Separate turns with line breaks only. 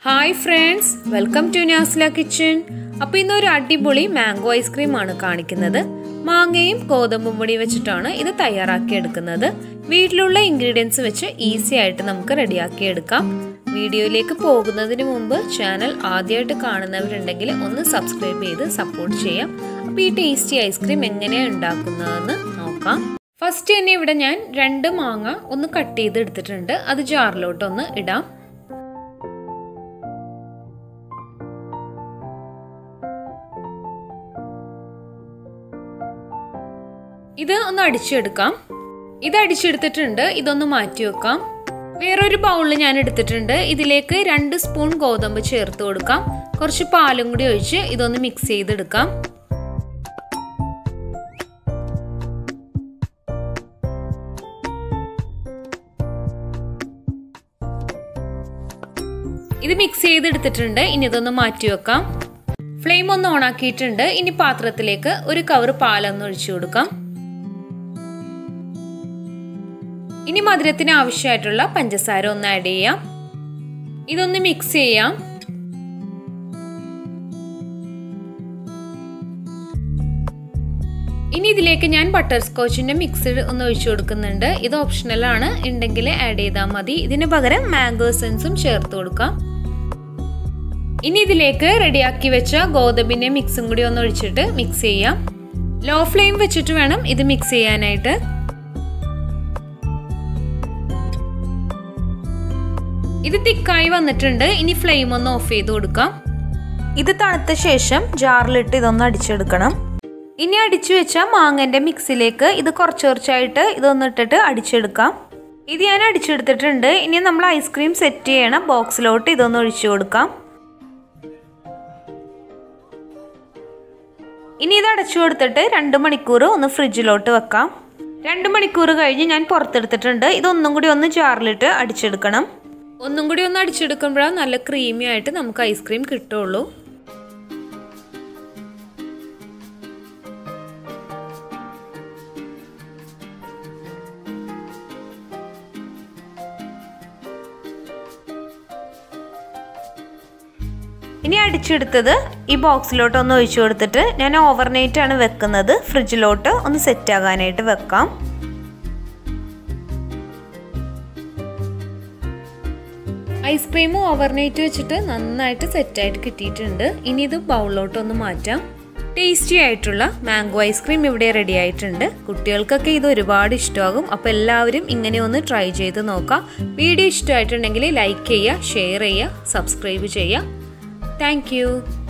hi friends welcome to Nasla kitchen അപ്പോൾ ഇന്നൊരു അടിപൊളി മാംഗോ ഐസ്ക്രീം ആണ് കാണിക്കുന്നത് മാങ്ങയും ഗോതമ്പും പൊടി വെച്ചിട്ടാണ് ഇത് തയ്യാറാക്കി എടുക്കുന്നത് വീട്ടിലുള്ള ഇൻഗ്രീഡിയൻസ് വെച്ച് ഈസി ആയിട്ട് നമുക്ക് റെഡിയാക്കി എടുക്കാം വീഡിയോയിലേക്ക് പോകുന്നതിന് മുമ്പ് ചാനൽ ആദ്യമായിട്ട് കാണുന്നവരുണ്ടെങ്കിൽ ഒന്ന് സബ്സ്ക്രൈബ് ചെയ്ത് സപ്പോർട്ട് ചെയ്യാം അപ്പോൾ ഈ ടേസ്റ്റി ഐസ്ക്രീം എങ്ങനെയാണ് ഉണ്ടാക്കുന്നതെന്ന് നോക്കാം ഫസ്റ്റ് തന്നെ ഇവിടെ ഞാൻ രണ്ട് മാങ്ങ ഒന്ന് കട്ട് ചെയ്ത് എടുത്തിട്ടുണ്ട് അത് ജാറിലോട്ടൊന്ന് ഇടാം ഇത് ഒന്ന് അടിച്ചെടുക്കാം ഇത് അടിച്ചെടുത്തിട്ടുണ്ട് ഇതൊന്ന് മാറ്റി വെക്കാം വേറൊരു ബൗളിൽ ഞാൻ എടുത്തിട്ടുണ്ട് ഇതിലേക്ക് രണ്ട് സ്പൂൺ ഗോതമ്പ് ചേർത്ത് കൊടുക്കാം കുറച്ച് പാലും കൂടി ഒഴിച്ച് ഇതൊന്ന് മിക്സ് ചെയ്തെടുക്കാം ഇത് മിക്സ് ചെയ്തെടുത്തിട്ടുണ്ട് ഇനി ഇതൊന്ന് മാറ്റി വെക്കാം ഫ്ലെയിം ഒന്ന് ഓൺ ആക്കിയിട്ടുണ്ട് ഇനി പാത്രത്തിലേക്ക് ഒരു കവർ പാലൊന്ന് ഒഴിച്ചു കൊടുക്കാം ഇനി മധുരത്തിന് ആവശ്യമായിട്ടുള്ള പഞ്ചസാര ഒന്ന് ആഡ് ചെയ്യാം ഇതൊന്ന് മിക്സ് ചെയ്യാം ഇനി ഇതിലേക്ക് ഞാൻ ബട്ടർ സ്കോച്ചിന്റെ മിക്സ് ഒന്ന് ഒഴിച്ചു കൊടുക്കുന്നുണ്ട് ഇത് ഓപ്ഷണൽ ആണ് ഉണ്ടെങ്കിൽ ആഡ് ചെയ്താൽ മതി ഇതിന് പകരം മാംഗോ എസൻസും ചേർത്ത് കൊടുക്കാം ഇനി ഇതിലേക്ക് റെഡിയാക്കി വെച്ച ഗോതമ്പിന്റെ മിക്സും കൂടി ഒന്ന് ഒഴിച്ചിട്ട് മിക്സ് ചെയ്യാം ലോ ഫ്ലെയിം വെച്ചിട്ട് വേണം ഇത് മിക്സ് ചെയ്യാനായിട്ട് ഇത് തിക്കായി വന്നിട്ടുണ്ട് ഇനി ഫ്ലെയിം ഒന്ന് ഓഫ് ചെയ്ത് കൊടുക്കാം
ഇത് തണുത്ത ശേഷം ജാറിലിട്ട് ഇതൊന്ന് അടിച്ചെടുക്കണം
ഇനി അടിച്ചു വെച്ച മാങ്ങന്റെ മിക്സിലേക്ക് ഇത് കുറച്ച് കുറച്ചായിട്ട് ഇതൊന്ന് ഇട്ടിട്ട് അടിച്ചെടുക്കാം ഇത് ഞാൻ അടിച്ചെടുത്തിട്ടുണ്ട് ഇനി നമ്മൾ ഐസ്ക്രീം സെറ്റ് ചെയ്യണ ബോക്സിലോട്ട് ഇതൊന്ന് ഒഴിച്ചു കൊടുക്കാം ഇനി ഇത് അടച്ചു കൊടുത്തിട്ട് രണ്ട് മണിക്കൂർ ഒന്ന് ഫ്രിഡ്ജിലോട്ട് വെക്കാം രണ്ട് മണിക്കൂർ കഴിഞ്ഞ് ഞാൻ പുറത്തെടുത്തിട്ടുണ്ട് ഇതൊന്നും കൂടി ഒന്ന് ജാറിലിട്ട് അടിച്ചെടുക്കണം ഒന്നും കൂടി ഒന്ന് അടിച്ചെടുക്കുമ്പോഴാണ് നല്ല ക്രീമി ആയിട്ട് നമുക്ക് ഐസ്ക്രീം കിട്ടുള്ളൂ ഇനി അടിച്ചെടുത്തത് ഈ ബോക്സിലോട്ട് ഒന്ന് ഒഴിച്ചു കൊടുത്തിട്ട് ഞാൻ ഓവർനൈറ്റ് ആണ് വെക്കുന്നത് ഫ്രിഡ്ജിലോട്ട് ഒന്ന് സെറ്റ് ആകാനായിട്ട് വെക്കാം ഐസ്ക്രീം ഓവർനൈറ്റ് വെച്ചിട്ട് നന്നായിട്ട് സെറ്റായിട്ട് കിട്ടിയിട്ടുണ്ട് ഇനി ഇത് ബൗളിലോട്ട് ഒന്ന് മാറ്റാം ടേസ്റ്റി ആയിട്ടുള്ള മാംഗോ ഐസ്ക്രീം ഇവിടെ റെഡി ആയിട്ടുണ്ട് കുട്ടികൾക്കൊക്കെ ഇത് ഒരുപാട് ഇഷ്ടമാകും അപ്പോൾ എല്ലാവരും ഇങ്ങനെ ഒന്ന് ട്രൈ ചെയ്ത് നോക്കാം വീഡിയോ ഇഷ്ടമായിട്ടുണ്ടെങ്കിൽ ലൈക്ക് ചെയ്യുക ഷെയർ ചെയ്യുക സബ്സ്ക്രൈബ് ചെയ്യുക താങ്ക്